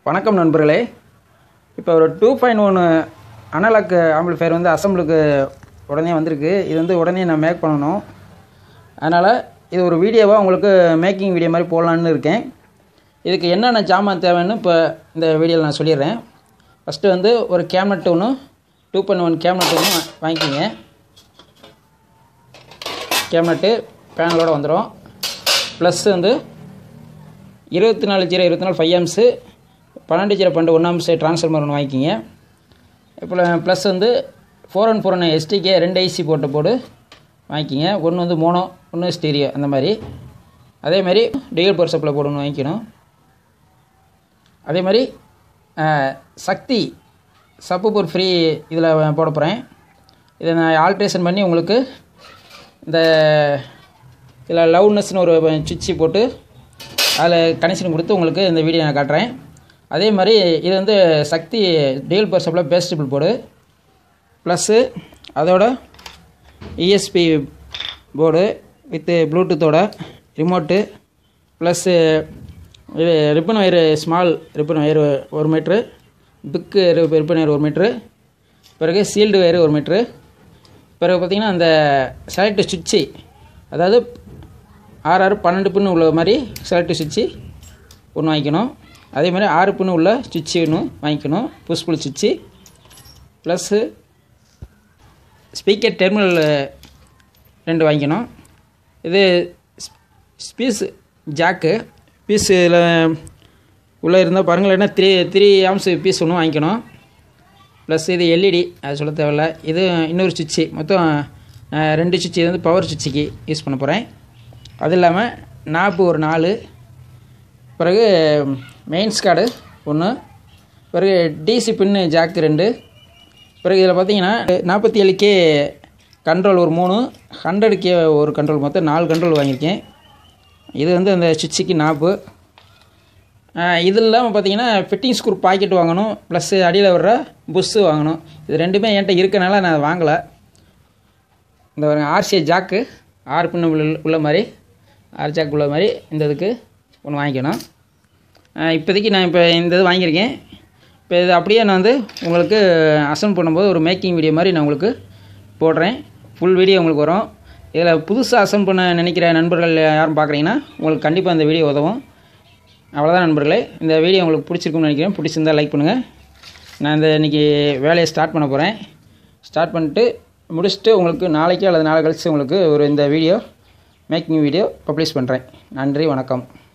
வணக்கம் நண்பர்களே இப்போ ஒரு டூ பாயிண்ட் ஒன்று அனலாக் ஆம்பிளிஃபயர் வந்து அசம்பிளுக்கு உடனே வந்திருக்கு இது வந்து உடனே நான் மேக் பண்ணணும் அதனால் இது ஒரு வீடியோவாக உங்களுக்கு மேக்கிங் வீடியோ மாதிரி போடலான்னு இருக்கேன் இதுக்கு என்னென்ன ஜாமான் தேவைன்னு இப்போ இந்த வீடியோவில் நான் சொல்லிடுறேன் ஃபஸ்ட்டு வந்து ஒரு கேம்னட் ஒன்று டூ பாயிண்ட் ஒன் கேம்னட் ஒன்று வாங்கிக்கிங்க கேம்னட்டு பேனலோட வந்துடும் ப்ளஸ் வந்து இருபத்தி நாலு ஜீரோ இருபத்தி நாலு ஃபைவ் ஆம்ஸு பன்னெண்டு ஜீரோ பன்னெண்டு ஒன்று ஆம்ஸு ட்ரான்ஸ்ஃபார்மர் ஒன்று வாங்கிக்கிங்க இப்போ ப்ளஸ் வந்து four one four one STK ரெண்டு ஐசி போட்ட போடு வாங்கிக்கிங்க ஒன்று வந்து மோனோ ஒன்று ஸ்டீரியோ அந்த மாதிரி அதே மாதிரி டிஎல் பவர் சப்ளை போர்டு ஒன்று வாங்கிக்கணும் அதே மாதிரி அஹ், சக்தி சப்பு போர் ஃப்ரீ இதில் போட போகிறேன் இதை நான் ஆல்ட்ரேஷன் பண்ணி உங்களுக்கு இந்த இதில் லவுட்னஸ்னு ஒரு சுவிட்சு போட்டு அதில் கனெக்ஷன் கொடுத்து உங்களுக்கு இந்த வீடியோ நான் காட்டுறேன் அதே மாதிரி இது வந்து Sakthi TL power supply pastable board plus அதோட இஎஸ்பி போர்டு வித்து ப்ளூடூத்தோட ரிமோட்டு ப்ளஸ்ஸு இது ribbon wire small ribbon wire ஒரு மீட்ரு பிக்கு ரிப்பன் ஒயர் ஒரு மீட்ரு பிறகு சீல்டு ஒயர் ஒரு மீட்ரு பிறகு பார்த்திங்கன்னா அந்த செலக்ட் சுவிட்சு அதாவது ஆறு ஆறு பன்னெண்டு பின்னு உள்ள மாதிரி செலக்ட் சுவிட்சு ஒன்று வாங்கிக்கணும் அதே மாதிரி ஆறு பின்னு உள்ள சுவிட்சு ஒன்று வாங்கிக்கணும் புஷ் புல் சுவிட்சு ப்ளஸ்ஸு ஸ்பீக்கர் டெர்மினல் ரெண்டு வாங்கிக்கணும் இது ஸ்பீஸ் ஜாக்கு பீஸ் இதில் உள்ளே இருந்தால் பாருங்கள் இல்லைன்னா த்ரீ த்ரீ ஆம்ஸ் பீஸ் ஒன்று வாங்கிக்கணும் ப்ளஸ் இது எல்இடி அது சொல்ல தேவையில்ல இது இன்னொரு சுவிட்சு மொத்தம் அஹ், ரெண்டு சுவிட்சு இது வந்து பவர் சுவிட்சுக்கு யூஸ் பண்ண போகிறேன் அது இல்லாமல் நாப்பு ஒரு நாலு பிறகு மெயின்ஸ் கார்டு ஒன்று பிறகு டிசி பின்னு ஜாக்கு ரெண்டு பிறகு இதில் பார்த்தீங்கன்னா நாற்பத்தி ஏழு கே கண்ட்ரோல் ஒரு மூணு ஹண்ட்ரட் கே ஒரு கண்ட்ரோல் மொத்தம் நாலு கண்ட்ரோல் வாங்கியிருக்கேன் இது வந்து அந்த சுவிட்சுக்கு நாப்பு இது இல்லாமல் பார்த்தீங்கன்னா ஃபிட்டிங் ஸ்க்ரூ பாக்கெட் வாங்கணும் ப்ளஸ் அடியில் வர்ற புஷ்ஷு வாங்கணும் இது ரெண்டுமே என்கிட்ட இருக்கனால நான் அதை வாங்கலை இந்த ஒரு ஆர்சிஏ ஜாக்கு ஆறு பின்னு உள்ள உள்ள மாதிரி ஆர் ஜாக் உள்ள மாதிரி இந்த இதுக்கு ஒன்று வாங்கிக்கணும் ஆஹ் இப்போதைக்கு நான் இப்போ இந்த இது வாங்கியிருக்கேன் இப்போ இது அப்படியே நான் வந்து உங்களுக்கு அசன் பண்ணும்போது ஒரு மேக்கிங் வீடியோ மாதிரி நான் உங்களுக்கு போடுறேன் ஃபுல் வீடியோ உங்களுக்கு வரும் இதில் புதுசாக அசன் பண்ண நினைக்கிற நண்பர்கள் யாரும் பார்க்குறீங்கன்னா உங்களுக்கு கண்டிப்பாக இந்த வீடியோ உதவும் அவ்வளோதான் நண்பர்களே இந்த வீடியோ உங்களுக்கு பிடிச்சிருக்கும்னு நினைக்கிறேன் பிடிச்சிருந்தா லைக் பண்ணுங்கள் நான் இந்த இன்றைக்கி வேலையை ஸ்டார்ட் பண்ண போகிறேன் ஸ்டார்ட் பண்ணிட்டு முடிச்சுட்டு உங்களுக்கு நாளைக்கு அல்லது நாளை கழிச்சு உங்களுக்கு ஒரு இந்த வீடியோ மேக்கிங் வீடியோ பப்ளிஷ் பண்ணுறேன் நன்றி வணக்கம்